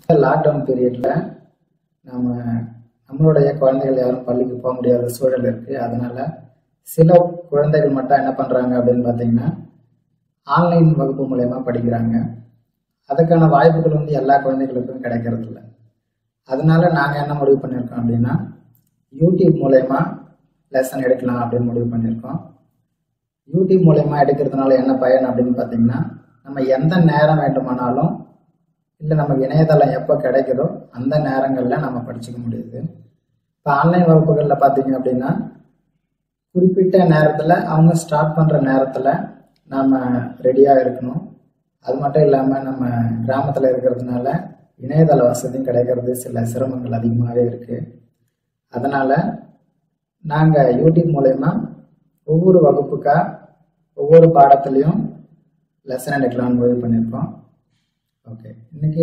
Lockdown பீரியட்ல நம்ம நம்மளுடைய குழந்தைகள் யாரும் பள்ளிக்கு போக முடியாத சூழல் இருக்கு அதனால சில குழந்தைகள் மட்டும் என்ன பண்றாங்க அப்படின்னு பார்த்தீங்கன்னா ஆன்லைன் வகுப்பு மூலயமா படிக்கிறாங்க அதுக்கான வாய்ப்புகள் வந்து எல்லா குழந்தைகளுக்கும் கிடைக்கிறது இல்லை அதனால நாங்கள் என்ன முடிவு பண்ணியிருக்கோம் அப்படின்னா யூடியூப் மூலயமா லெசன் எடுக்கலாம் அப்படின்னு முடிவு பண்ணியிருக்கோம் யூடியூப் மூலயமா எடுக்கிறதுனால என்ன பயன் அப்படின்னு பார்த்தீங்கன்னா நம்ம எந்த நேரம் வேண்டுமானாலும் இல்லை நமக்கு இணையதளம் எப்போ கிடைக்குதோ அந்த நேரங்களில் நம்ம படிச்சுக்க முடியுது இப்போ ஆன்லைன் வகுப்புகளில் பார்த்தீங்க அப்படின்னா குறிப்பிட்ட நேரத்தில் அவங்க ஸ்டார்ட் பண்ணுற நேரத்தில் நாம் ரெடியாக இருக்கணும் அது மட்டும் இல்லாமல் நம்ம கிராமத்தில் இருக்கிறதுனால இணையதள வசதியும் கிடைக்கிறது சில சிரமங்கள் அதிகமாகவே இருக்குது அதனால் நாங்கள் யூடியூப் மூலயமா ஒவ்வொரு வகுப்புக்கா ஒவ்வொரு பாடத்துலையும் லெசன் எடுக்கலாம்னு முடிவு பண்ணியிருக்கோம் ஓகே இன்னைக்கு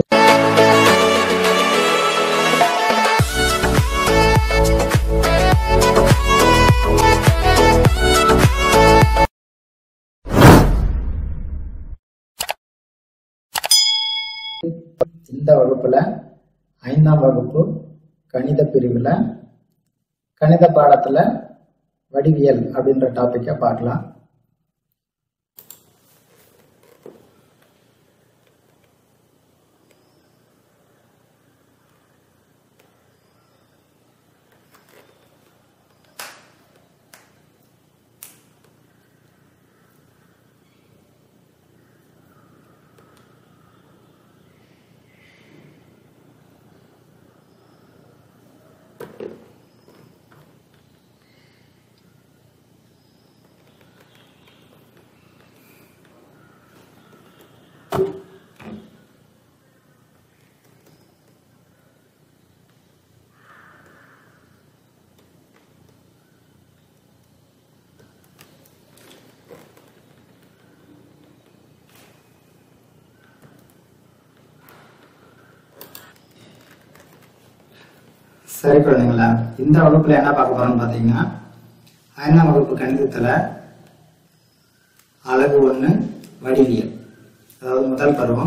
இந்த வகுப்புல ஐந்தாம் வகுப்பு கணித பிரிவுல கணித பாடத்துல வடிவியல் அப்படின்ற டாபிக்கை பார்க்கலாம் சரி குழந்தைங்களா இந்த வகுப்புல என்ன பார்க்க போறோம்னு பாத்தீங்கன்னா ஐந்தாம் வகுப்பு கணிதத்துல அழகு ஒண்ணு வடிவியல் அதாவது முதல் பருவம்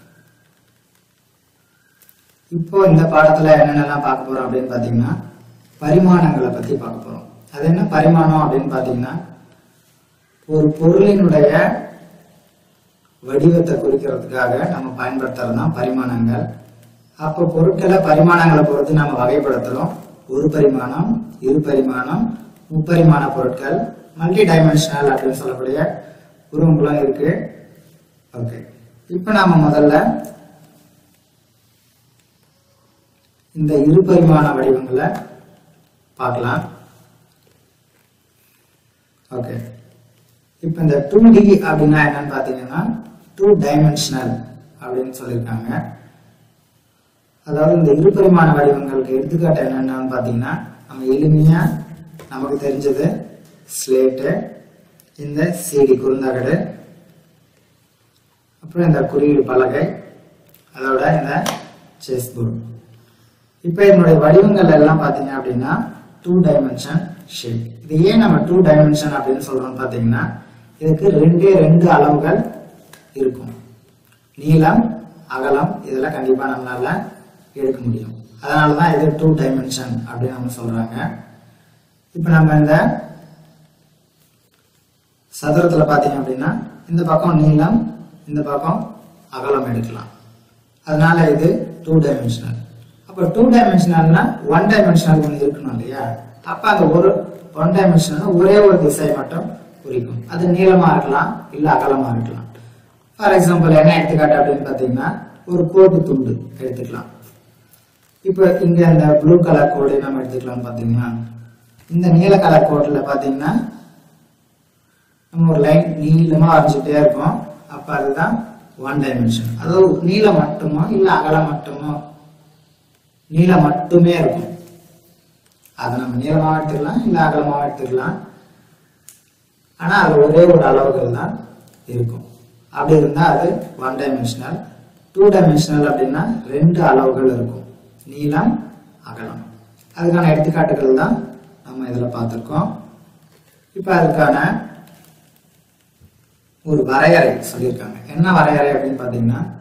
இப்போ இந்த பாடத்துல என்னென்னலாம் பார்க்க போறோம் அப்படின்னு பாத்தீங்கன்னா பரிமாணங்களை பத்தி பார்க்க போறோம் அது என்ன பரிமாணம் அப்படின்னு பாத்தீங்கன்னா ஒரு பொருளினுடைய வடிவத்தை குறிக்கிறதுக்காக நம்ம பயன்படுத்துறது தான் பரிமாணங்கள் அப்போ பொருட்களை பரிமாணங்களை பொறுத்து நம்ம வகைப்படுத்துறோம் ஒரு பரிமாணம் இரு பரிமாணம் முப்பரிமாண பொருட்கள் மல்டி டைமென்ஷனல் அப்படின்னு சொல்லக்கூடிய உருவங்களும் இருக்கு ஓகே இப்போ நாம முதல்ல இந்த இரு பரிமாண வடிவங்களை பார்க்கலாம் ஓகே இப்போ இந்த டூ டி அப்படின்னா என்னன்னு பார்த்தீங்கன்னா டூ டைமென்ஷனல் அப்படின்னு சொல்லியிருக்காங்க அதாவது இந்த இருபரிமாண வடிவங்களுக்கு எடுத்துக்காட்டு என்னென்னு பார்த்தீங்கன்னா நம்ம எளிமையா நமக்கு தெரிஞ்சது ஸ்லேட்டு இந்த சிடி குறுந்தகடு அப்புறம் இந்த குறியீடு பலகை அதோட இந்த செஸ் போர்டு இப்போ இதனுடைய வடிவங்கள் எல்லாம் பார்த்தீங்க அப்படின்னா டூ டைமென்ஷன் ஷேப் இது ஏன் நம்ம டூ டைமென்ஷன் அப்படின்னு சொல்றோம்னு பார்த்தீங்கன்னா இதுக்கு ரெண்டே ரெண்டு அளவுகள் இருக்கும் நீளம் அகலம் இதெல்லாம் கண்டிப்பா நம்மளால எடுக்க முடியும் அதனால தான் இது டூ டைமென்ஷன் அப்படின்னு நம்ம சொல்றாங்க இப்போ நம்ம இந்த சதுரத்தில் பார்த்தீங்க அப்படின்னா இந்த பக்கம் நீளம் இந்த பக்கம் அகலம் எடுக்கலாம் அதனால இது டூ டைமென்ஷனல் அப்போ டூ டைமென்ஷனல்னா ஒன் டைமென்ஷனல் ஒன்று இருக்கணும் இல்லையா அப்போ அந்த ஒரு ஒன் டைமென்ஷனல் ஒரே ஒரு திசை மட்டும் குறிக்கும் அது நீளமா இருக்கலாம் இல்லை அகலமா இருக்கலாம் ஃபார் எக்ஸாம்பிள் என்ன எடுத்துக்காட்டு அப்படின்னு பார்த்தீங்கன்னா ஒரு கோட்டு துண்டு எடுத்துக்கலாம் இப்போ இங்க இந்த ப்ளூ கலர் கோடு நம்ம எடுத்துக்கலாம் பார்த்தீங்கன்னா இந்த நீல கலர் கோட்டில் பார்த்தீங்கன்னா நம்ம ஒரு லைன் நீளமா வரைஞ்சிட்டே இருக்கோம் அப்ப அதுதான் ஒன் டைமென்ஷன் அதாவது நீளம் மட்டுமோ இல்ல அகலம் மட்டுமோ நீளம் மட்டுமே இருக்கும் அதை நம்ம நீளமாக எடுத்துக்கலாம் இல்ல அகலமாக எடுத்துக்கலாம் ஆனா அது ஒரே ஒரு அளவுகள் தான் இருக்கும் அப்படி இருந்தா அது ஒன் டைமென்ஷனல் டூ டைமென்ஷனல் அப்படின்னா ரெண்டு அளவுகள் இருக்கும் நீளம் அகலம் அதுக்கான எடுத்துக்காட்டுகள் தான் நம்ம இதுல பார்த்திருக்கோம் இப்ப அதுக்கான ஒரு வரையறை சொல்லியிருக்காங்க என்ன வரையறை அப்படின்னு பார்த்தீங்கன்னா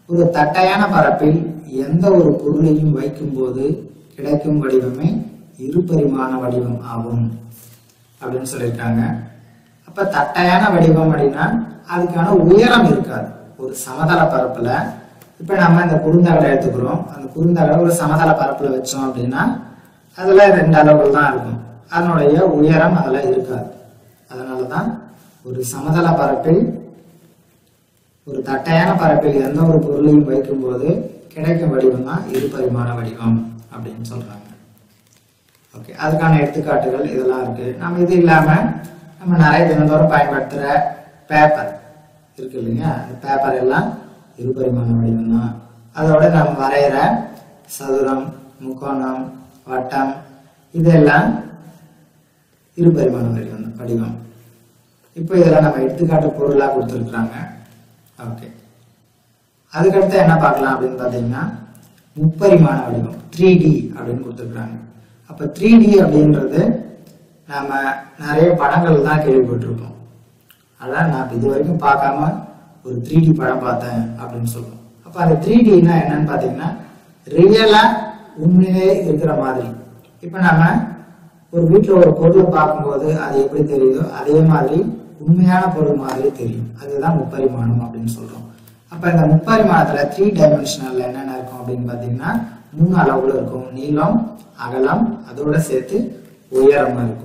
ஒரு தட்டையான பரப்பில் எந்த ஒரு பொருளையும் வைக்கும்போது கிடைக்கும் வடிவமே இருபரிமாண வடிவம் ஆகும் அப்படின்னு சொல்லியிருக்காங்க அப்ப தட்டையான வடிவம் அப்படின்னா அதுக்கான உயரம் இருக்காது ஒரு சமதள பரப்புல இப்ப நம்ம இந்த குறுந்தகடை எடுத்துக்கிறோம் அந்த குறுந்தகடை ஒரு சமதள பரப்புல வச்சோம் அப்படின்னா அதுல ரெண்டு அளவுகள் தான் இருக்கும் அதனுடைய உயரம் அதுல இருக்காது அதனாலதான் ஒரு சமதள பரப்பில் ஒரு தட்டையான பரப்பில் எந்த ஒரு பொருளையும் வைக்கும்போது கிடைக்கும் வடிவம் தான் இருபரிமாண வடிவம் அப்படின்னு சொல்றாங்க ஓகே அதுக்கான எடுத்துக்காட்டுகள் இதெல்லாம் இருக்கு நம்ம இது இல்லாம நம்ம நிறைய தினந்தோறும் பயன்படுத்துற பேப்பர் இருக்கு இல்லைங்க அந்த பேப்பர் எல்லாம் இருபரிமாண வடிவம் தான் அதோட நம்ம வரைகிற சதுரம் முக்கோணம் வட்டம் இதெல்லாம் இருபரிமாண வடிவம் தான் வடிவம் இப்போ இதெல்லாம் நம்ம எடுத்துக்காட்டு பொருளாக கொடுத்துருக்குறாங்க ஓகே அதுக்கடுத்து என்ன பார்க்கலாம் அப்படின்னு பார்த்தீங்கன்னா முப்பரிமாண வடிவம் த்ரீ டி அப்படின்னு கொடுத்துருக்குறாங்க அப்போ த்ரீ டி அப்படின்றது நம்ம நிறைய படங்கள் தான் கேள்விப்பட்டிருக்கோம் அதான் நான் இது வரைக்கும் பார்க்காம ஒரு த்ரீ டி படம் பார்த்தேன் அப்படின்னு சொல்லுவோம் அப்போ அந்த த்ரீ டினா என்னன்னு பார்த்தீங்கன்னா ரியலாக உண்மையிலே இருக்கிற மாதிரி இப்போ நம்ம ஒரு வீட்டில் ஒரு பொருளை பார்க்கும்போது அது எப்படி தெரியுதோ அதே மாதிரி உண்மையான பொருள் மாதிரி தெரியும் அதுதான் முப்பரிமாணம் அப்படின்னு சொல்றோம் அப்ப இந்த முப்பரிமாணத்துல த்ரீ டைமென்ஷனல்ல என்னென்ன இருக்கும் அப்படின்னு பாத்தீங்கன்னா மூணு அளவுல இருக்கும் நீளம் அகலம் அதோட சேர்த்து உயரம் இருக்கும்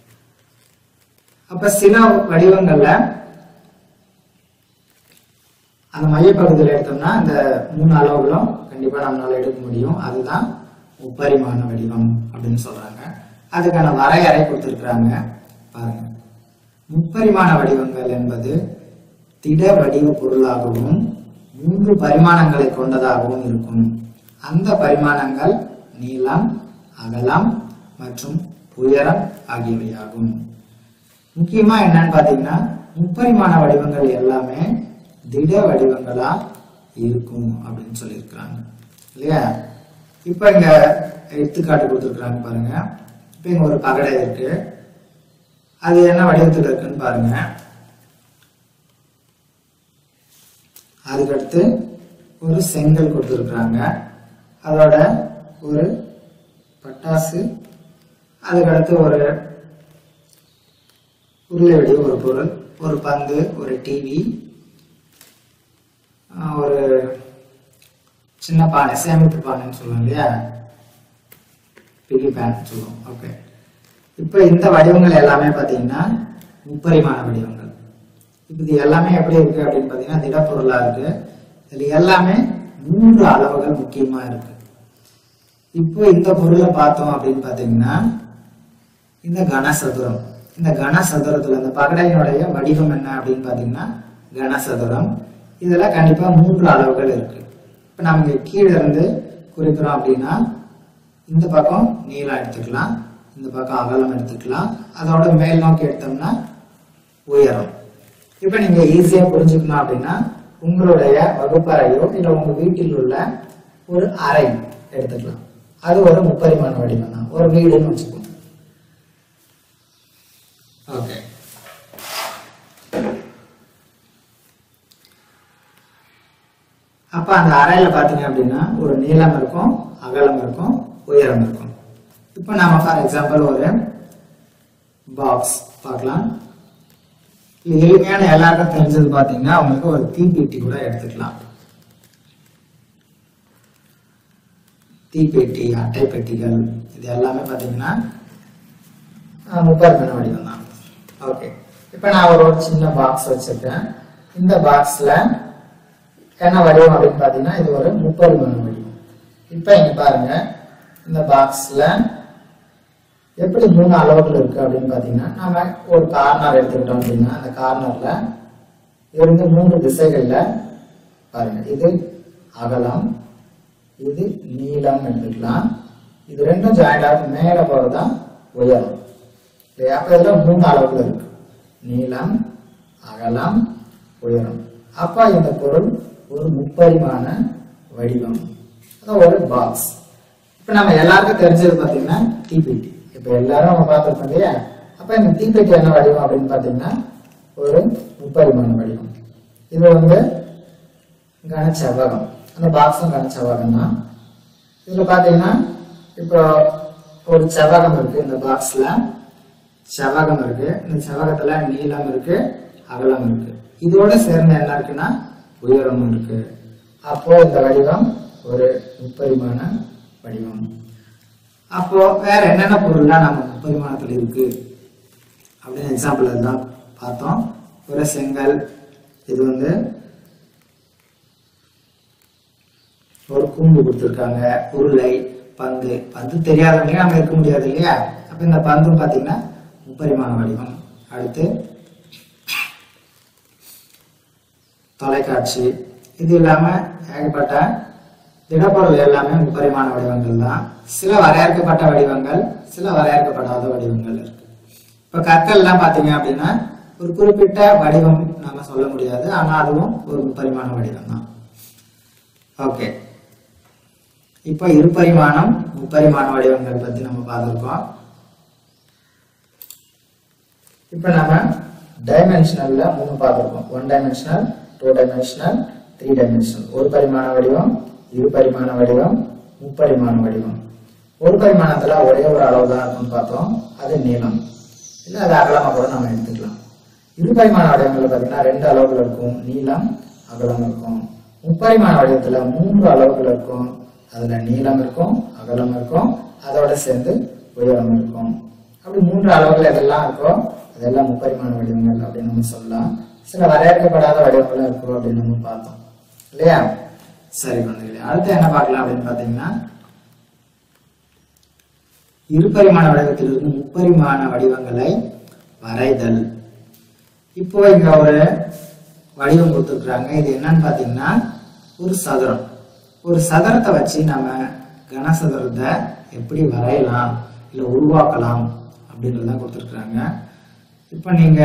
அப்ப சில வடிவங்கள்ல அந்த மையப்பகுதியில் எடுத்தோம்னா இந்த மூணு அளவுகளும் கண்டிப்பா நம்மளால எடுக்க முடியும் அதுதான் முப்பரிமாண வடிவம் அப்படின்னு சொல்றாங்க அதுக்கான வரையறை கொடுத்திருக்கிறாங்க பாருங்க முப்பரிமாண வடிவங்கள் என்பது திட வடிவ பொருளாகவும் மூன்று பரிமாணங்களை கொண்டதாகவும் இருக்கும் அந்த பரிமாணங்கள் நீளம் அகலம் மற்றும் உயரம் ஆகியவையாகும் முக்கியமா என்னன்னு பாத்தீங்கன்னா முப்பரிமாண வடிவங்கள் எல்லாமே திட வடிவங்களா இருக்கும் அப்படின்னு சொல்லியிருக்கிறாங்க இல்லையா இப்ப இங்க எடுத்துக்காட்டு கொடுத்துருக்காங்க பாருங்க இப்ப இங்க ஒரு பகடை இருக்கு அது என்ன வடிவத்தில் இருக்குன்னு பாருங்க அதுக்கடுத்து ஒரு செங்கல் கொடுத்துருக்குறாங்க அதோட ஒரு பட்டாசு அதுக்கடுத்து ஒரு உருளை வடிவ ஒரு பொருள் ஒரு பந்து ஒரு டிவி ஒரு சின்ன பானை சேமிப்பு பானைன்னு சொல்லுவோம் இல்லையா பிகி பேன் சொல்லுவோம் ஓகே இப்போ இந்த வடிவங்கள் எல்லாமே பார்த்தீங்கன்னா முப்பரிமாண வடிவங்கள் இப்போ இது எல்லாமே எப்படி இருக்கு அப்படின்னு பார்த்தீங்கன்னா திடப்பொருளா இருக்கு இதுல எல்லாமே மூன்று அளவுகள் முக்கியமா இருக்கு இப்போ இந்த பொருளை பார்த்தோம் அப்படின்னு பார்த்தீங்கன்னா இந்த கனசதுரம் இந்த கனசதுரத்துல இந்த பகடையினுடைய வடிவம் என்ன அப்படின்னு பார்த்தீங்கன்னா கனசதுரம் இதுல கண்டிப்பா மூன்று அளவுகள் இருக்கு இப்போ நம்ம கீழே இருந்து குறிக்கிறோம் அப்படின்னா இந்த பக்கம் நீளம் எடுத்துக்கலாம் இந்த பக்கம் அகலம் எடுத்துக்கலாம் அதோட மேல் நோக்கி எடுத்தோம்னா உயரம் இப்போ நீங்க ஈஸியா புரிஞ்சுக்கணும் அப்படின்னா உங்களுடைய வகுப்பறையோ இல்லை உங்க வீட்டில் உள்ள ஒரு அறை எடுத்துக்கலாம் அது ஒரு முப்பரிமாண வடிவம் தான் ஒரு வீடுன்னு வச்சுக்கோங்க ஓகே அப்ப அந்த அறையில பாத்தீங்க அப்படின்னா ஒரு நீளம் இருக்கும் அகலம் இருக்கும் உயரம் இருக்கும் இப்போ நாம ஃபார் எக்ஸாம்பிள் ஒரு பாக்ஸ் பார்க்கலாம் இது எளிமையான எல்லாருக்கும் தெரிஞ்சது பாத்தீங்கன்னா அவங்களுக்கு ஒரு தீப்பெட்டி கூட எடுத்துக்கலாம் தீப்பெட்டி அட்டை பெட்டிகள் இது எல்லாமே பாத்தீங்கன்னா முப்பது வடிவம் தான் ஓகே இப்போ நான் ஒரு ஒரு சின்ன பாக்ஸ் வச்சிருக்கேன் இந்த பாக்ஸ்ல என்ன வடிவம் அப்படின்னு பார்த்தீங்கன்னா இது ஒரு முப்பரிமாண வடிவம் இப்போ இங்க பாருங்க இந்த பாக்ஸ்ல எப்படி மூணு அளவுகள் இருக்கு அப்படின்னு பார்த்தீங்கன்னா நம்ம ஒரு கார்னர் எடுத்துக்கிட்டோம் அப்படின்னா அந்த கார்னர்ல இருந்து மூணு திசைகள்ல பாருங்க இது அகலம் இது நீளம் எடுத்துக்கலாம் இது ரெண்டும் ஜாயிண்ட் ஆகி மேலே போறதுதான் உயரம் இல்லையா அப்ப இதுல மூணு அளவுகள் இருக்கு நீளம் அகலம் உயரம் அப்ப இந்த பொருள் ஒரு முப்பரிமாண வடிவம் அதான் ஒரு பாக்ஸ் இப்ப நம்ம எல்லாருக்கும் தெரிஞ்சது பாத்தீங்கன்னா தீப்பெட்டி இப்ப எல்லாரும் நம்ம பார்த்திருக்கோம் இல்லையா அப்ப இந்த தீப்பெட்டி என்ன வடிவம் அப்படின்னு பாத்தீங்கன்னா ஒரு முப்பரிமாண வடிவம் இது வந்து கனச்செவ்வகம் அந்த பாக்ஸும் கனச்செவ்வகம் தான் இதுல பாத்தீங்கன்னா இப்போ ஒரு செவ்வகம் இருக்கு இந்த பாக்ஸ்ல செவ்வகம் இருக்கு இந்த செவ்வகத்துல நீளம் இருக்கு அகலம் இருக்கு இதோட சேர்ந்து என்ன இருக்குன்னா உயரமும் இருக்கு அப்போ இந்த வடிவம் ஒரு முப்பரிமாண வடிவம் அப்போ வேற என்னென்ன பொருள்லாம் நம்ம முப்பரிமாணத்துல இருக்கு அப்படின்னு எக்ஸாம்பிள் தான் பார்த்தோம் ஒரு செங்கல் இது வந்து ஒரு கூம்பு கொடுத்துருக்காங்க உருளை பந்து பந்து தெரியாதவங்களே நம்ம இருக்க முடியாது இல்லையா அப்ப இந்த பந்தும் பாத்தீங்கன்னா முப்பரிமாண வடிவம் அடுத்து தொலைக்காட்சி இது இல்லாம ஏகப்பட்ட திடப்பொருள் எல்லாமே முப்பரிமாண வடிவங்கள் தான் சில வரையறுக்கப்பட்ட வடிவங்கள் சில வரையறுக்கப்படாத வடிவங்கள் இருக்கு இப்ப கற்கள்லாம் பாத்தீங்க அப்படின்னா ஒரு குறிப்பிட்ட வடிவம் நம்ம சொல்ல முடியாது ஆனா அதுவும் ஒரு முப்பரிமாண வடிவம் தான் ஓகே இப்போ இருபரிமாணம் முப்பரிமாண வடிவங்கள் பத்தி நம்ம பார்த்திருக்கோம் இப்போ நம்ம டைமென்ஷனல்ல மூணு பார்த்திருக்கோம் one dimensional two dimensional three dimensional ஒரு பரிமாண வடிவம் இரு பரிமாண வடிவம் முப்பரிமாண வடிவம் ஒரு பரிமாணத்துல ஒரே ஒரு அளவு தான் இருக்கும்னு பார்த்தோம் அது நீளம் இல்லை அது அகலமா கூட நம்ம எடுத்துக்கலாம் இரு பரிமாண வடிவங்கள்ல பார்த்தீங்கன்னா ரெண்டு அளவுகள் இருக்கும் நீளம் அகலம் இருக்கும் முப்பரிமாண வடிவத்துல மூன்று அளவுகள் இருக்கும் அதுல நீளம் இருக்கும் அகலம் இருக்கும் அதோட சேர்ந்து உயரம் இருக்கும் அப்படி மூன்று அளவுகள் எதெல்லாம் இருக்கோ அதெல்லாம் முப்பரிமாண வடிவங்கள் அப்படின்னு நம்ம சொல்லலாம் சில வரையறுக்கப்படாத வடிவங்களும் இருக்கும் அப்படின்னு நம்ம பார்த்தோம் இல்லையா சரி குழந்தைகளே அடுத்து என்ன பார்க்கலாம் அப்படின்னு பார்த்தீங்கன்னா இருபரிமாண வடிவத்திலிருந்து முப்பரிமாண வடிவங்களை வரைதல் இப்போ இங்க ஒரு வடிவம் கொடுத்துருக்குறாங்க இது என்னன்னு பார்த்தீங்கன்னா ஒரு சதுரம் ஒரு சதுரத்தை வச்சு நம்ம கனசதுரத்தை எப்படி வரையலாம் இல்லை உருவாக்கலாம் அப்படின்றத கொடுத்துருக்குறாங்க இப்போ நீங்க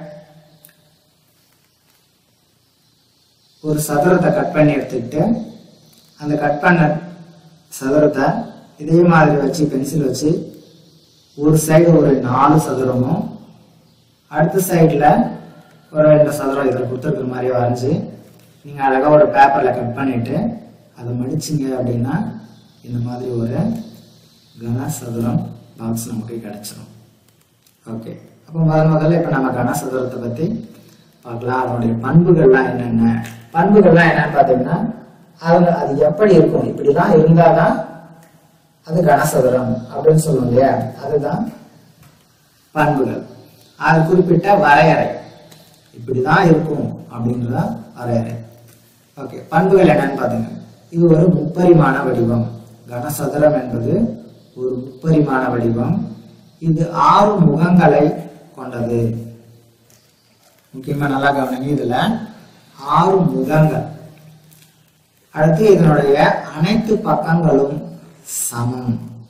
ஒரு சதுரத்தை கட் பண்ணி எடுத்துக்கிட்டு அந்த கட் பண்ண சதுரத்தை இதே மாதிரி வச்சு பென்சில் வச்சு ஒரு சைடு ஒரு நாலு சதுரமும் அடுத்த சைடில் ஒரு ரெண்டு சதுரம் இதில் கொடுத்துருக்குற மாதிரி வரைஞ்சி நீங்கள் அழகாக ஒரு பேப்பரில் கட் பண்ணிவிட்டு அதை மடிச்சிங்க அப்படின்னா இந்த மாதிரி ஒரு கனசதுரம் பாக்ஸ் நமக்கு கிடைச்சிடும் ஓகே அப்போ முதல் முதல்ல இப்போ நம்ம கனசதுரத்தை பற்றி பார்க்கலாம் அதனுடைய பண்புகள்லாம் என்னென்ன பண்புகள்லாம் என்னன்னு பார்த்தீங்கன்னா அது அது எப்படி இருக்கும் இப்படிதான் இருந்தாதான் அது கனசதுரம் அப்படின்னு சொல்லுவோம் இல்லையா அதுதான் பண்புகள் அது குறிப்பிட்ட வரையறை இப்படிதான் இருக்கும் அப்படின்றத வரையறை ஓகே பண்புகள் என்னன்னு பாத்தீங்க இது ஒரு முப்பரிமாண வடிவம் கனசதுரம் என்பது ஒரு முப்பரிமாண வடிவம் இது ஆறு முகங்களை கொண்டது முக்கியமா நல்லா கவனிங்க இதுல ஆறு முகங்கள் அடுத்து இதனுடைய அனைத்து பக்கங்களும் சமம்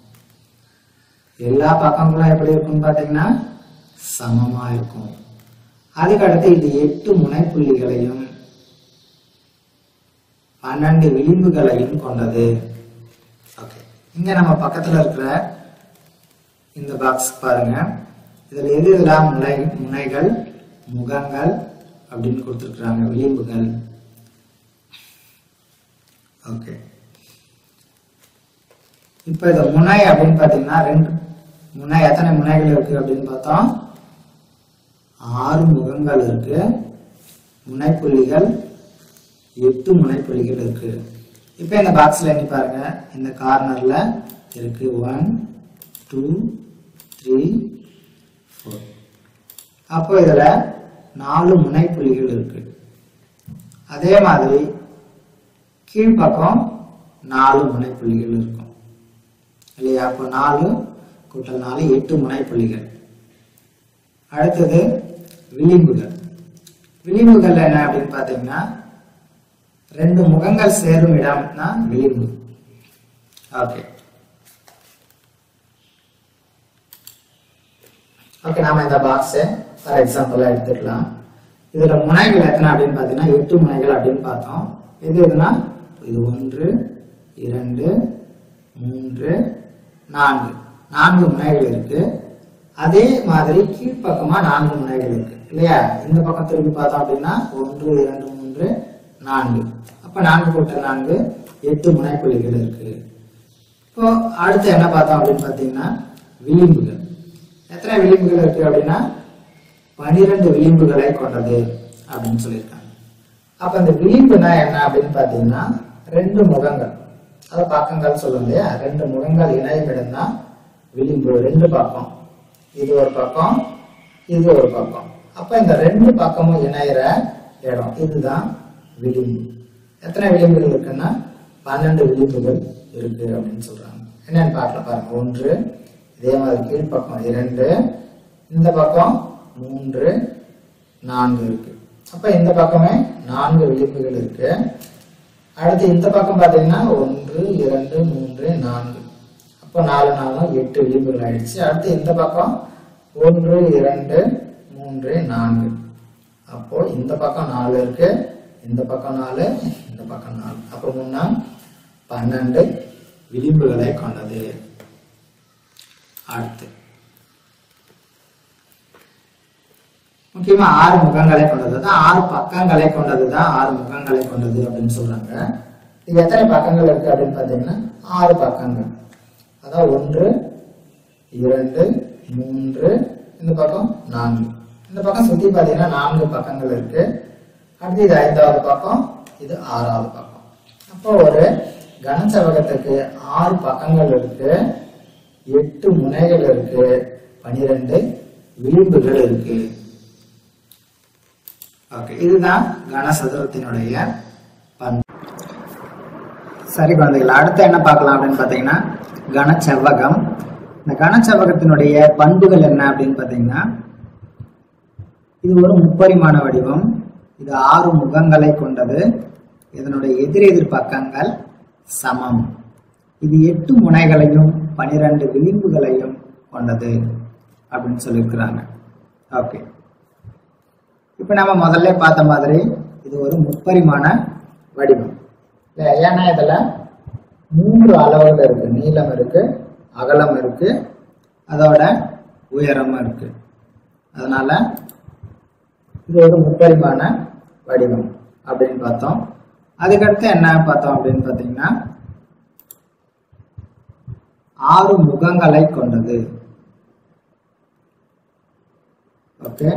எல்லா பக்கங்களும் எப்படி இருக்கும்னு பாத்தீங்கன்னா சமமா இருக்கும் அதுக்கடுத்து இது எட்டு முனைப்புள்ளிகளையும் பன்னெண்டு விளிம்புகளையும் கொண்டது ஓகே இங்க நம்ம பக்கத்துல இருக்கிற இந்த பாக்ஸ் பாருங்க இதுல எது இதெல்லாம் முனை முனைகள் முகங்கள் அப்படின்னு கொடுத்துருக்குறாங்க விளிம்புகள் ஓகே இப்போ இந்த முனை அப்படின்னு பார்த்தீங்கன்னா ரெண்டு முனை எத்தனை முனைகள் இருக்கு அப்படின்னு பார்த்தோம் ஆறு முகங்கள் இருக்கு முனைப்புள்ளிகள் எட்டு முனைப்புள்ளிகள் இருக்கு இப்போ இந்த பாக்ஸ்ல எண்ணி பாருங்க இந்த கார்னர்ல இருக்கு ஒன் டூ த்ரீ ஃபோர் அப்போ இதுல நாலு முனைப்புள்ளிகள் இருக்கு அதே மாதிரி கீழ்ப்பக்கம் நாலு முனைப்புள்ளிகள் இருக்கும் இல்லையா அப்போ நாலு கூட்டல் நாலு எட்டு முனைப்புள்ளிகள் அடுத்தது விளிம்புகள் விளிம்புகள் என்ன அப்படின்னு பார்த்தீங்கன்னா ரெண்டு முகங்கள் சேரும் இடம்னா விளிம்பு ஓகே ஓகே நாம இந்த பாக்ஸை ஃபார் எக்ஸாம்பிளா எடுத்துக்கலாம் இதுல முனைகள் எத்தனை அப்படின்னு பார்த்தீங்கன்னா எட்டு முனைகள் அப்படின்னு பார்த்தோம் இது எதுனா இது ஒன்று இரண்டு மூன்று நான்கு நான்கு முனைகள் இருக்கு அதே மாதிரி கீழ்ப்பக்கமா நான்கு முனைகள் இருக்கு இல்லையா இந்த பக்கம் திரும்பி பார்த்தோம் அப்படின்னா ஒன்று இரண்டு மூன்று நான்கு அப்ப அப்ப நான்கு கூட்டல் நான்கு எட்டு முனைப்புள்ளிகள் இருக்கு இப்போ அடுத்து என்ன பார்த்தோம் அப்படின்னு பார்த்தீங்கன்னா விளிம்புகள் எத்தனை விளிம்புகள் இருக்கு அப்படின்னா பனிரெண்டு விளிம்புகளை கொண்டது அப்படின்னு சொல்லியிருக்காங்க அப்ப இந்த விளிம்புனா என்ன அப்படின்னு பார்த்தீங்கன்னா ரெண்டு முகங்கள் அதாவது பக்கங்கள் சொல்லுவோம் இல்லையா ரெண்டு முகங்கள் இணையும் தான் விளிம்பு ரெண்டு பக்கம் இது ஒரு பக்கம் இது ஒரு பக்கம் அப்ப இந்த ரெண்டு பக்கமும் இணையிற இடம் இதுதான் விளிம்பு எத்தனை விளிம்புகள் இருக்குன்னா பன்னெண்டு விளிம்புகள் இருக்கு அப்படின்னு சொல்றாங்க என்னன்னு பார்க்கலாம் பாருங்க ஒன்று இதே மாதிரி கீழ்ப்பக்கம் இரண்டு இந்த பக்கம் மூன்று நான்கு இருக்கு அப்ப இந்த பக்கமே நான்கு விளிம்புகள் இருக்கு அடுத்து இந்த பக்கம் பாத்தீங்கன்னா ஒன்று இரண்டு மூன்று நான்கு அப்போ நாலு நாலும் எட்டு விளிம்புகள் ஆயிடுச்சு அடுத்து இந்த பக்கம் ஒன்று இரண்டு மூன்று நான்கு அப்போ இந்த பக்கம் நாலு இருக்கு இந்த பக்கம் நாலு இந்த பக்கம் நாலு அப்போ முன்னா பன்னெண்டு விளிம்புகளை கொண்டது அடுத்து முக்கியமா ஆறு முகங்களை கொண்டது தான் ஆறு பக்கங்களை கொண்டது தான் ஆறு முகங்களை கொண்டது அப்படின்னு சொல்றாங்க இது எத்தனை பக்கங்கள் இருக்கு அப்படின்னு பாத்தீங்கன்னா ஆறு பக்கங்கள் அதான் ஒன்று இரண்டு மூன்று இந்த பக்கம் நான்கு இந்த பக்கம் சுத்தி பாத்தீங்கன்னா நான்கு பக்கங்கள் இருக்கு அடுத்து இது ஐந்தாவது பக்கம் இது ஆறாவது பக்கம் அப்போ ஒரு கனசவகத்துக்கு ஆறு பக்கங்கள் இருக்கு எட்டு முனைகள் இருக்கு பனிரெண்டு விளிம்புகள் இருக்கு ஓகே இதுதான் கனசதுரத்தினுடைய பண்பு சரி குழந்தைகள் அடுத்து என்ன பார்க்கலாம் அப்படின்னு பார்த்தீங்கன்னா கனச்செவ்வகம் இந்த கனச்செவ்வகத்தினுடைய பண்புகள் என்ன அப்படின்னு பார்த்தீங்கன்னா இது ஒரு முப்பரிமாண வடிவம் இது ஆறு முகங்களை கொண்டது இதனுடைய எதிரெதிர் பக்கங்கள் சமம் இது எட்டு முனைகளையும் பனிரெண்டு விளிம்புகளையும் கொண்டது அப்படின்னு சொல்லியிருக்கிறாங்க ஓகே இப்போ நம்ம முதல்ல பார்த்த மாதிரி இது ஒரு முப்பரிமாண வடிவம் இல்ல, ஏன்னா இதுல மூன்று அளவுகள் இருக்கு நீளம் இருக்கு அகலம் இருக்கு அதோட உயரமும் இருக்கு அதனால இது ஒரு முப்பரிமாண வடிவம் அப்படின்னு பார்த்தோம் அதுக்கடுத்து என்ன பார்த்தோம் அப்படின்னு பார்த்தீங்கன்னா ஆறு முகங்களை கொண்டது ஓகே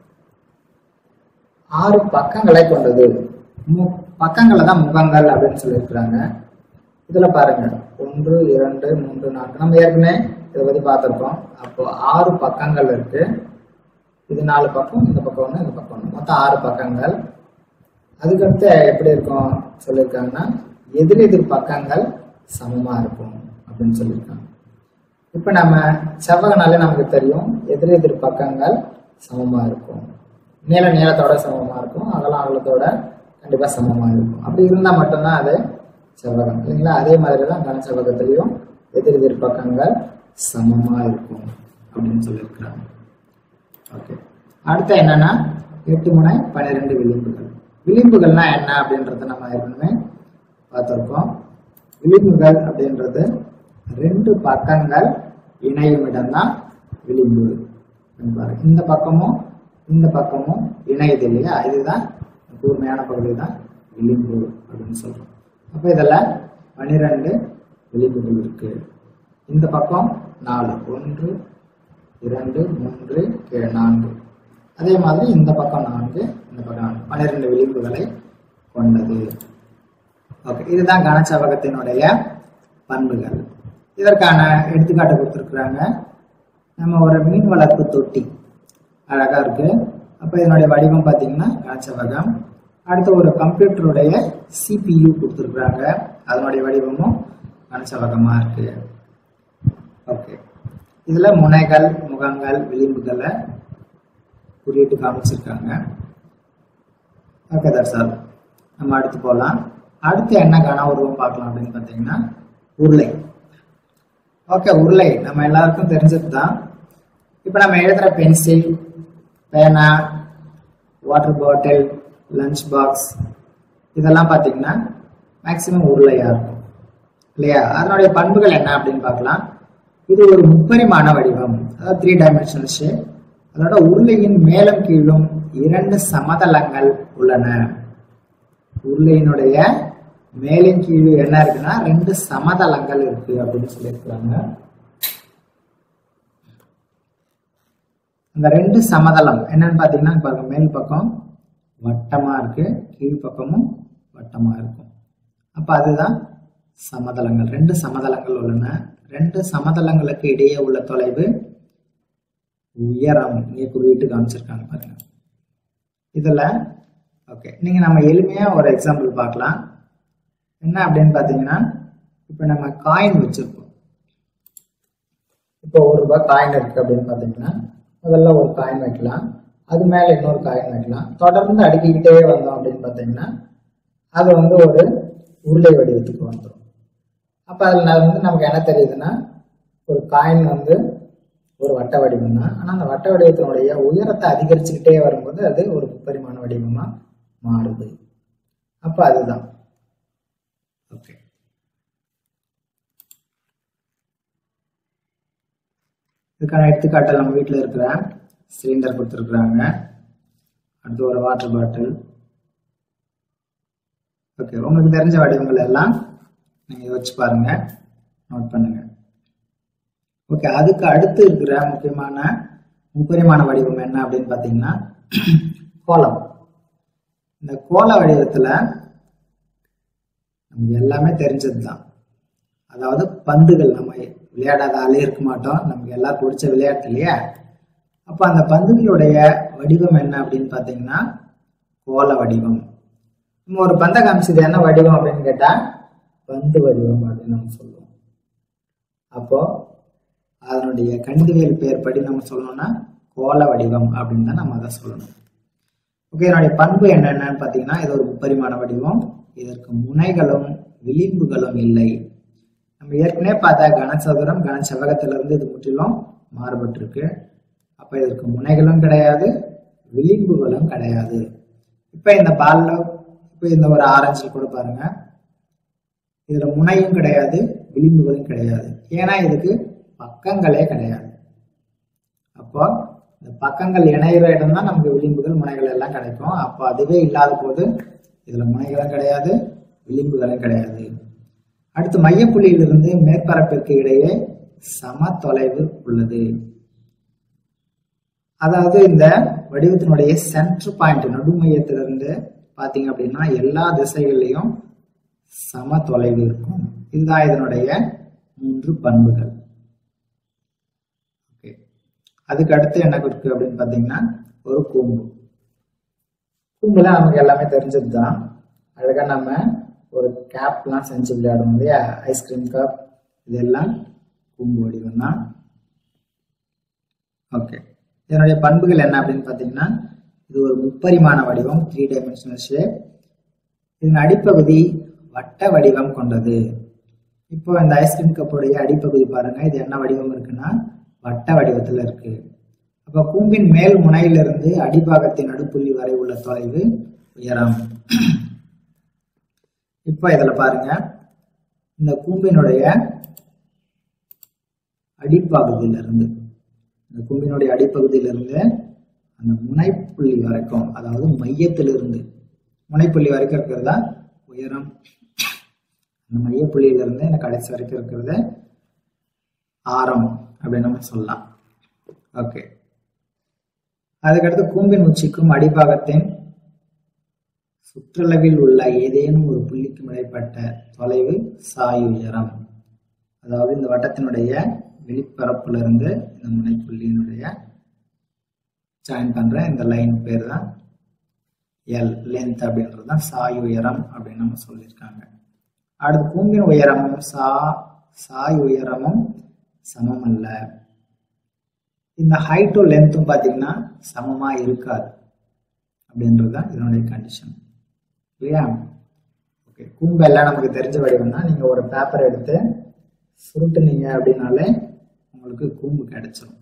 ஆறு பக்கங்களை கொண்டது மு- பக்கங்களை தான் முகங்கள் அப்படின்னு சொல்லியிருக்கிறாங்க இதுல பாருங்க ஒன்று இரண்டு மூன்று நான்கு நம்ம ஏற்கனவே இதை பத்தி பார்த்திருக்கோம் அப்போ ஆறு பக்கங்கள் இருக்கு இது நாலு பக்கம் இந்த பக்கம் ஒன்று இந்த பக்கம் ஒன்று மொத்தம் ஆறு பக்கங்கள் அதுக்கடுத்து எப்படி இருக்கும் சொல்லியிருக்காங்கன்னா எதிரெதிர் பக்கங்கள் சமமா இருக்கும் அப்படின்னு சொல்லியிருக்காங்க இப்போ நம்ம செவ்வகனாலே நமக்கு தெரியும் எதிரெதிர் பக்கங்கள் சமமா இருக்கும் நீள நீளத்தோட சமமா இருக்கும் அகலம் அகலத்தோட கண்டிப்பா சமமா இருக்கும் அப்படி இருந்தா மட்டும்தான் அது செவ்வகம் இல்லைங்களா அதே மாதிரி தான் கன செவ்வகத்திலையும் எதிரெதிர் பக்கங்கள் சமமா இருக்கும் அப்படின்னு சொல்லியிருக்கிறாங்க ஓகே அடுத்து என்னன்னா எட்டு முனை பன்னிரெண்டு விளிம்புகள் விளிம்புகள்னா என்ன அப்படின்றத நம்ம ஏற்கனவே பார்த்திருக்கோம் விளிம்புகள் அப்படின்றது ரெண்டு பக்கங்கள் இணையும் இடம்தான் விளிம்பு இங்க பாருங்க. இந்த பக்கமும் இந்த பக்கமும் இணையுது இல்லையா இதுதான் கூர்மையான பகுதி தான் விளிம்பு அப்படின்னு சொல்றோம் அப்ப இதுல பன்னிரெண்டு விளிம்புகள் இருக்கு இந்த பக்கம் நாலு ஒன்று இரண்டு மூன்று கீழே நான்கு அதே மாதிரி இந்த பக்கம் நான்கு இந்த பக்கம் நான்கு பன்னிரெண்டு விளிம்புகளை கொண்டது ஓகே இதுதான் கனச்சவகத்தினுடைய பண்புகள் இதற்கான எடுத்துக்காட்டு கொடுத்துருக்குறாங்க நம்ம ஒரு மீன் வளர்ப்பு தொட்டி அழகா இருக்கு அப்ப இதனுடைய வடிவம் பார்த்தீங்கன்னா கனச்சவகம் அடுத்து ஒரு கம்ப்யூட்டருடைய சிபியு கொடுத்துருக்குறாங்க அதனுடைய வடிவமும் கனச்சவகமா இருக்கு ஓகே இதுல முனைகள் முகங்கள் விளிம்புகளை குறியிட்டு காமிச்சிருக்காங்க ஓகே தட்ஸ் ஆல் நம்ம அடுத்து போகலாம் அடுத்து என்ன கன உருவம் பார்க்கலாம் அப்படின்னு பார்த்தீங்கன்னா உருளை ஓகே உருளை நம்ம எல்லாருக்கும் தெரிஞ்சது தான் இப்போ நம்ம எழுதுற பென்சில் பேனா வாட்டர் பாட்டில் லஞ்ச் பாக்ஸ் இதெல்லாம் பார்த்தீங்கன்னா மேக்சிமம் உருளையா இருக்கும் இல்லையா அதனுடைய பண்புகள் என்ன அப்படின்னு பார்க்கலாம் இது ஒரு முப்பரிமாண வடிவம் அதாவது த்ரீ டைமென்ஷனல் ஷேப் அதோட உருளையின் மேலும் கீழும் இரண்டு சமதளங்கள் உள்ளன உருளையினுடைய மேலும் கீழும் என்ன இருக்குன்னா ரெண்டு சமதளங்கள் இருக்கு அப்படின்னு சொல்லியிருக்கிறாங்க அந்த ரெண்டு சமதளம் என்னன்னு பாத்தீங்கன்னா பாருங்க மேல் பக்கம் வட்டமா இருக்கு கீழ் பக்கமும் வட்டமா இருக்கும் அப்ப அதுதான் சமதளங்கள் ரெண்டு சமதளங்கள் உள்ளன ரெண்டு சமதளங்களுக்கு இடையே உள்ள தொலைவு உயரம் இங்கே குறியிட்டு காமிச்சிருக்காங்க பாருங்க இதுல ஓகே நீங்க நம்ம எளிமையா ஒரு எக்ஸாம்பிள் பார்க்கலாம் என்ன அப்படின்னு பாத்தீங்கன்னா இப்ப நம்ம காயின் வச்சிருக்கோம் இப்போ ஒரு ரூபாய் காயின் இருக்கு அப்படின்னு பாத்தீங்கன்னா முதல்ல ஒரு காயின் வைக்கலாம் அது மேல இன்னொரு காயின் வைக்கலாம் தொடர்ந்து அடுக்கிக்கிட்டே வந்தோம் அப்படின்னு பாத்தீங்கன்னா அது வந்து ஒரு உருளை வடிவத்துக்கு வந்துடும் அப்ப அதுல வந்து நமக்கு என்ன தெரியுதுன்னா ஒரு காயின் வந்து ஒரு வட்ட வடிவம் தான் ஆனா அந்த வட்ட வடிவத்தினுடைய உயரத்தை அதிகரிச்சுக்கிட்டே வரும்போது அது ஒரு முப்பரிமாண வடிவமா மாறுது அப்ப அதுதான் ஓகே இதுக்கான எடுத்துக்காட்டல் நம்ம வீட்டில் இருக்கிற சிலிண்டர் கொடுத்துருக்குறாங்க அடுத்து ஒரு வாட்டர் பாட்டில் ஓகே உங்களுக்கு தெரிஞ்ச வடிவங்கள் எல்லாம் நீங்கள் யோசிச்சு பாருங்க நோட் பண்ணுங்க ஓகே அதுக்கு அடுத்து இருக்கிற முக்கியமான முப்பரிமாண வடிவம் என்ன அப்படின்னு பார்த்தீங்கன்னா கோலம் இந்த கோல வடிவத்துல நமக்கு எல்லாமே தெரிஞ்சது தான் அதாவது பந்துகள் நம்ம விளையாடாத ஆளே இருக்க மாட்டோம் நமக்கு எல்லாரும் பிடிச்ச விளையாட்டு இல்லையா அப்ப அந்த பந்துகளுடைய வடிவம் என்ன அப்படின்னு பார்த்தீங்கன்னா கோல வடிவம் நம்ம ஒரு பந்தை காமிச்சது என்ன வடிவம் அப்படின்னு கேட்டா பந்து வடிவம் அப்படின்னு நம்ம சொல்லுவோம் அப்போ அதனுடைய கணிதவியல் பெயர் படி நம்ம சொல்லணும்னா கோல வடிவம் அப்படின்னு தான் நம்ம அதை சொல்லணும் ஓகே இதனுடைய பண்பு என்னென்னு பார்த்தீங்கன்னா இது ஒரு முப்பரிமாண வடிவம் இதற்கு முனைகளும் விளிம்புகளும் இல்லை நம்ம ஏற்கனவே பார்த்தா கனசதுரம் கனசெவகத்திலிருந்து இது முற்றிலும் மாறுபட்டிருக்கு அப்ப இதற்கு முனைகளும் கிடையாது விளிம்புகளும் கிடையாது இப்ப இந்த பால்ல இப்ப இந்த ஒரு ஆரஞ்சு கூட பாருங்க இதுல முனையும் கிடையாது விளிம்புகளும் கிடையாது ஏன்னா இதுக்கு பக்கங்களே கிடையாது அப்போ இந்த பக்கங்கள் இணைகிற இடம் தான் நமக்கு விளிம்புகள் முனைகள் எல்லாம் கிடைக்கும் அப்போ அதுவே இல்லாத போது இதுல முனைகளும் கிடையாது விளிம்புகளும் கிடையாது அடுத்து மையப்புள்ளியிலிருந்து மேற்பரப்பிற்கு இடையே சம தொலைவு உள்ளது அதாவது இந்த வடிவத்தினுடைய சென்டர் பாயிண்ட் நடுமையத்திலிருந்து பாத்தீங்க அப்படின்னா எல்லா திசைகள்லையும் சம தொலைவு இருக்கும் இதுதான் இதனுடைய மூன்று பண்புகள் ஓகே அதுக்கு அடுத்து என்ன இருக்கு அப்படின்னு பாத்தீங்கன்னா ஒரு கூம்பு கூம்புல நமக்கு எல்லாமே தெரிஞ்சது தான் அழகா நம்ம ஒரு கேப்லாம் செஞ்சு விளையாடுவோம் இல்லையா ஐஸ்கிரீம் கப் இதெல்லாம் கூம்பு வடிவம் தான் ஓகே இதனுடைய பண்புகள் என்ன அப்படின்னு பார்த்தீங்கன்னா இது ஒரு முப்பரிமாண வடிவம் த்ரீ டைமென்ஷனல் ஷேப் இதன் அடிப்பகுதி வட்ட வடிவம் கொண்டது இப்போ இந்த ஐஸ்கிரீம் கப்புடைய அடிப்பகுதி பாருங்க இது என்ன வடிவம் இருக்குன்னா வட்ட வடிவத்தில் இருக்கு அப்போ கூம்பின் மேல் முனையிலிருந்து அடிபாகத்தின் நடுப்புள்ளி வரை உள்ள தொலைவு உயரம் இப்போ இதுல பாருங்க இந்த கூம்பினுடைய அடிப்பகுதியிலிருந்து இந்த கூம்பினுடைய அடிப்பகுதியிலிருந்து அந்த முனைப்புள்ளி வரைக்கும் அதாவது மையத்திலிருந்து முனைப்புள்ளி வரைக்கும் இருக்கிறதா உயரம் அந்த மையப்புள்ளியிலிருந்து இந்த கடைசி வரைக்கும் இருக்கிறது ஆரம் அப்படின்னு நம்ம சொல்லலாம் ஓகே அதுக்கடுத்து கூம்பின் உச்சிக்கும் அடிப்பாகத்தின் சுற்றளவில் உள்ள ஏதேனும் ஒரு புள்ளிக்கும் இடைப்பட்ட தொலைவு சாய் உயரம் அதாவது இந்த வட்டத்தினுடைய வெளிப்பரப்புல இருந்து இந்த முனைப்புள்ளியினுடைய ஜாயின் பண்ற இந்த லைன் பேர் தான் எல் லென்த் அப்படின்றது தான் சாய் உயரம் அப்படின்னு நம்ம சொல்லியிருக்காங்க அடுத்து கூம்பின் உயரமும் சா சாய் உயரமும் சமம் அல்ல இந்த ஹைட்டும் லென்த்தும் பார்த்தீங்கன்னா சமமா இருக்காது அப்படின்றது தான் இதனுடைய கண்டிஷன் இல்லையா ஓகே கூம்பு எல்லாம் நமக்கு தெரிஞ்ச வடிவம்னா நீங்க ஒரு பேப்பர் எடுத்து சுருட்டுனீங்க அப்படின்னாலே உங்களுக்கு கூம்பு கிடைச்சிரும்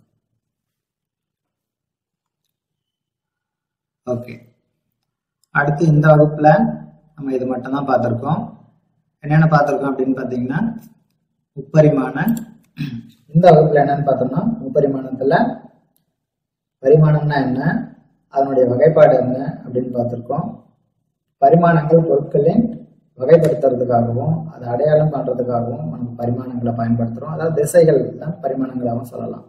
ஓகே அடுத்து இந்த வகுப்புல நம்ம இது மட்டும் தான் பார்த்துருக்கோம் என்னென்ன பார்த்துருக்கோம் அப்படின்னு பார்த்தீங்கன்னா முப்பரிமாண இந்த வகுப்புல என்னன்னு பார்த்தோம்னா முப்பரிமாணத்துல பரிமாணம்னா என்ன அதனுடைய வகைப்பாடு என்ன அப்படின்னு பார்த்துருக்கோம் பரிமாணங்கள் பொருட்களின் வகைப்படுத்துறதுக்காகவும் அதை அடையாளம் பண்றதுக்காகவும் நம்ம பரிமாணங்களை பயன்படுத்துறோம் அதாவது திசைகள் தான் பரிமாணங்களாகவும் சொல்லலாம்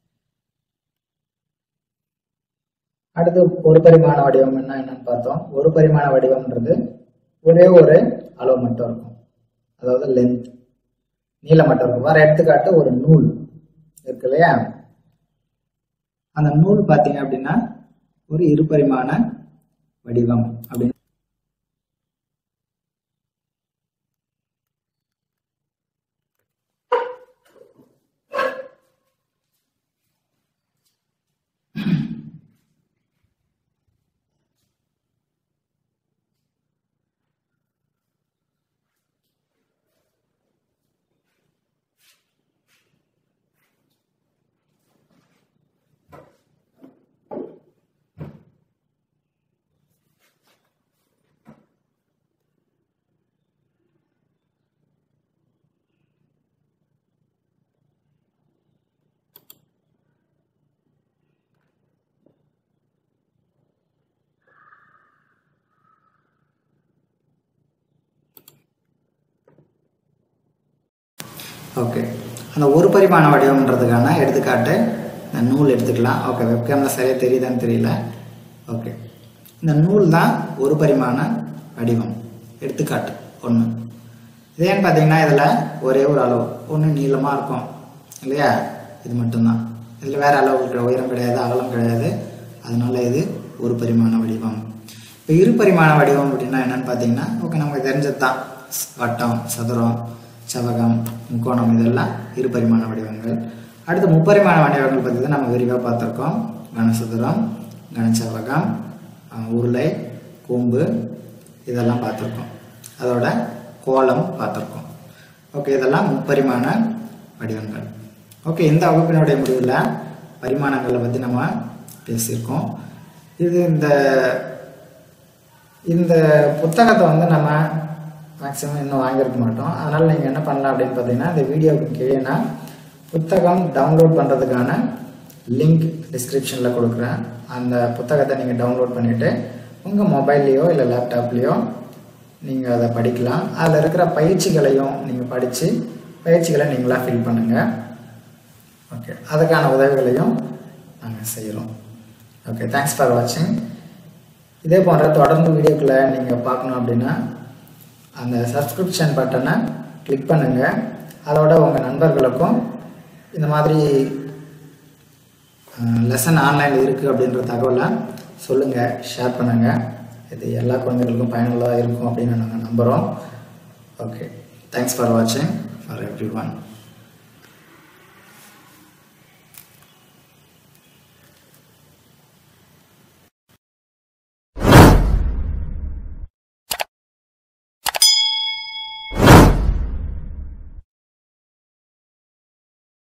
அடுத்து ஒரு பரிமாண வடிவம் என்ன என்னன்னு பார்த்தோம் ஒரு பரிமாண வடிவம்ன்றது ஒரே ஒரு அளவு மட்டும் இருக்கும் அதாவது லென்த் நீளம் மட்டும் இருக்கும் வேற எடுத்துக்காட்டு ஒரு நூல் இருக்கு இல்லையா அந்த நூல் பார்த்தீங்க அப்படின்னா ஒரு இருபரிமாண வடிவம் அப்படின்னு ஓகே அந்த ஒரு பரிமாண வடிவம்ன்றதுக்கான எடுத்துக்காட்டு இந்த நூல் எடுத்துக்கலாம் ஓகே வெப்கேமில் சரியாக தெரியுதான்னு தெரியல ஓகே இந்த நூல் தான் ஒரு பரிமாண வடிவம் எடுத்துக்காட்டு ஒன்று இதேன்னு பார்த்தீங்கன்னா இதில் ஒரே ஒரு அளவு ஒன்று நீளமாக இருக்கும் இல்லையா இது மட்டும்தான் இதில் வேறு அளவு இருக்கிற உயரம் கிடையாது அகலம் கிடையாது அதனால இது ஒரு பரிமாண வடிவம் இப்போ இரு பரிமாண வடிவம் அப்படின்னா என்னன்னு பார்த்தீங்கன்னா ஓகே நமக்கு தெரிஞ்சது தான் வட்டம் சதுரம் செவகம் முக்கோணம் இதெல்லாம் இரு பரிமாண வடிவங்கள் அடுத்து முப்பரிமாண வடிவங்கள் பற்றி தான் நம்ம விரிவாக பார்த்துருக்கோம் கனசதுரம் கனச்செவகம் அஹ் உருளை கூம்பு இதெல்லாம் பார்த்துருக்கோம் அதோட கோலம் பார்த்துருக்கோம் ஓகே இதெல்லாம் முப்பரிமாண வடிவங்கள் ஓகே இந்த வகுப்பினுடைய முடிவில் பரிமாணங்களை பற்றி நம்ம பேசியிருக்கோம் இது இந்த இந்த புத்தகத்தை வந்து நம்ம மேக்ஸிமம் இன்னும் வாங்கியிருக்க மாட்டோம் அதனால் நீங்கள் என்ன பண்ணலாம் அப்படின்னு பார்த்தீங்கன்னா இந்த வீடியோவுக்கு கீழே நான் புத்தகம் டவுன்லோட் பண்ணுறதுக்கான லிங்க் டிஸ்கிரிப்ஷனில் கொடுக்குறேன் அந்த புத்தகத்தை நீங்கள் டவுன்லோட் பண்ணிவிட்டு உங்கள் மொபைல்லையோ இல்லை லேப்டாப்லேயோ நீங்கள் அதை படிக்கலாம் அதில் இருக்கிற பயிற்சிகளையும் நீங்கள் படித்து பயிற்சிகளை நீங்களாக ஃபில் பண்ணுங்கள் ஓகே அதுக்கான உதவிகளையும் நாங்கள் செய்கிறோம் ஓகே தேங்க்ஸ் ஃபார் வாட்சிங் இதே போன்ற தொடர்ந்து வீடியோக்களை நீங்கள் பார்க்கணும் அப்படின்னா அந்த சப்ஸ்கிரிப்ஷன் பட்டனை கிளிக் பண்ணுங்கள் அதோட உங்கள் நண்பர்களுக்கும் இந்த மாதிரி லெசன் ஆன்லைனில் இருக்குது அப்படின்ற தகவலை சொல்லுங்கள் ஷேர் பண்ணுங்கள் இது எல்லா குழந்தைகளுக்கும் பயனுள்ளதாக இருக்கும் அப்படின்னு நாங்கள் நம்புகிறோம் ஓகே தேங்க்ஸ் ஃபார் வாட்சிங் ஃபார் எவ்ரி ஒன்